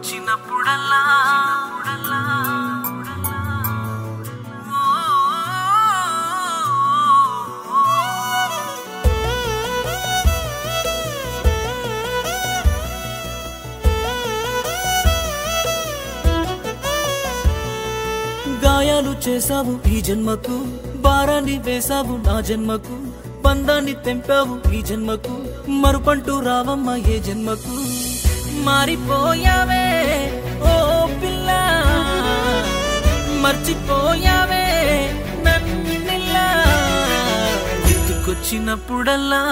గుర్తుకొచ్చినప్పుడల్లా గాయాలు చేసావు ఈ జన్మకు భారాన్ని వేసావు నా జన్మకు బంధాన్ని తెంపావు ఈ జన్మకు మరుపంటూ రావమ్మ ఏ జన్మకు మారిపోయావే ఓ పిల్ల మర్చిపోయావే నన్నిల్లా గుర్తుకొచ్చినప్పుడల్లా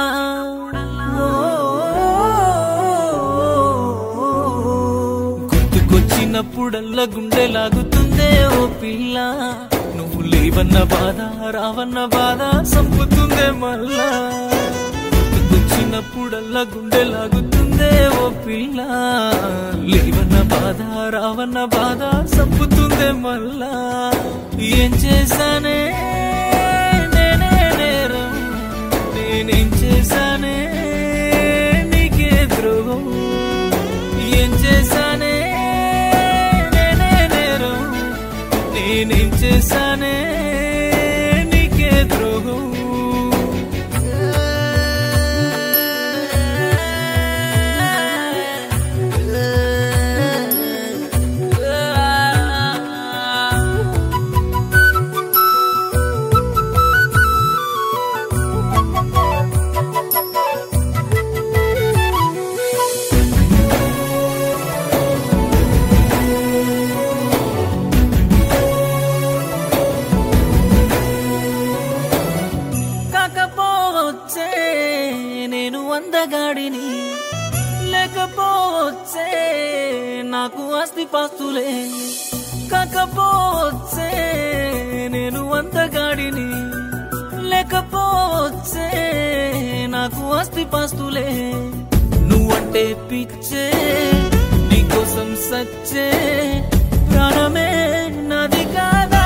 గుర్తుకొచ్చినప్పుడల్లా గుండె లాగుతుందే ఓ పిల్ల నువ్వు లేవన్న బాధ రావన్న బాధ సంపుతుందే మళ్ళా గుర్తుకొచ్చినప్పుడల్లా గుండె లాగుతుందే ఓ పిల్ల లేవన్న బాధ రావన్న బాధ సంపుతుందే మళ్ళా ఏం చేశానే నేనే నేరం నేనేం చేశానే నీకే ద్రోహం ఏం చేశానే నేనే నేరం నేనేం చేశానే నీకే ద్రోహం కాకపోవచ్చే నేను అందగాడిని లేకపోవచ్చే నాకు ఆస్తి పాస్తులే కాకపోవచ్చే నేను అందగాడిని లేకపోవచ్చే నాకు ఆస్తి పాస్తులే నువ్వంటే పిచ్చే నీకోసం సచ్చే ప్రాణమే నాది కాదా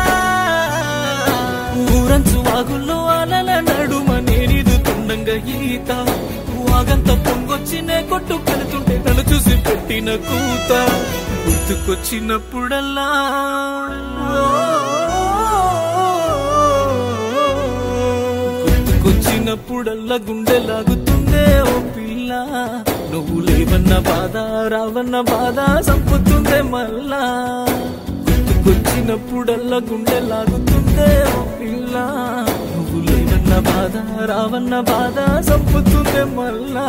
ఊరంచు వాగుల్లో అలల నడుమ నేనిదు తుండంగా ఈత వాగంత పొంగొచ్చినే కొట్టు పెడుతుంటే నన్ను చూసి పెట్టిన కూత గుర్తుకొచ్చినప్పుడల్లా గుర్తుకొచ్చినప్పుడల్లా గుండె లాగుతుందే ఓ పిల్ల నువ్వు లేవన్న బాధ రావన్న బాధ సంపుతుందే మళ్ళా గుర్తుకొచ్చినప్పుడల్లా గుండె లాగుతుందే ఓ పిల్ల నువ్వు లేవన్న బాధ రావన్న బాధ సంపుతుందే మళ్ళా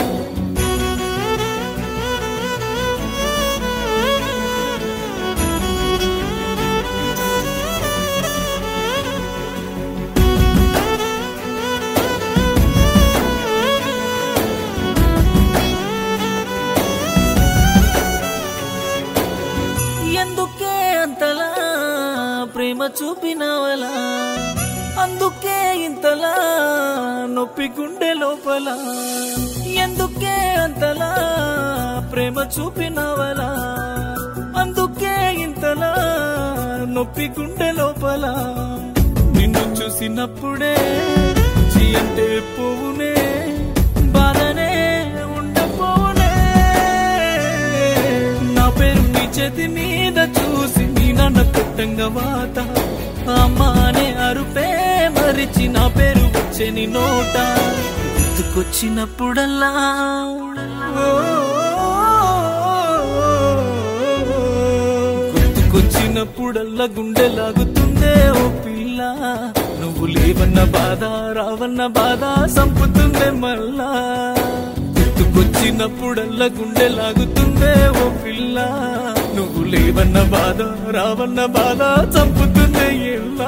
ఎందుకే అంతలా ప్రేమ చూపినవలా అందుకే ఇంతలా నొప్పి గుండె లోపల ఎందుకే అంతలా ప్రేమ చూపినవలా అందుకే ఇంతలా నొప్పి గుండె లోపల నిన్ను చూసినప్పుడే చీ అంటే పోవునే బాధనే ఉండపోవునే నా పేరు నీ చేతి మీద చూసి నీ నాన్న పెట్టంగా వాత అమ్మ అనే అరుపే మరిచి నా పేరు వచ్చే నీ నోట గుర్తుకొచ్చినప్పుడల్లా ఓ, గుర్తుకొచ్చినప్పుడల్లా గుండె లాగుతుందే ఓ పిల్ల నువ్వు లేవన్న బాధ రావన్న బాధ సంపుతుందే మళ్ళా గుర్తుకొచ్చినప్పుడల్లా గుండె లాగుతుందే ఓ పిల్ల నువ్వు లేవన్న బాధ రావన్న బాధ చంపుతుందే ఎల్లా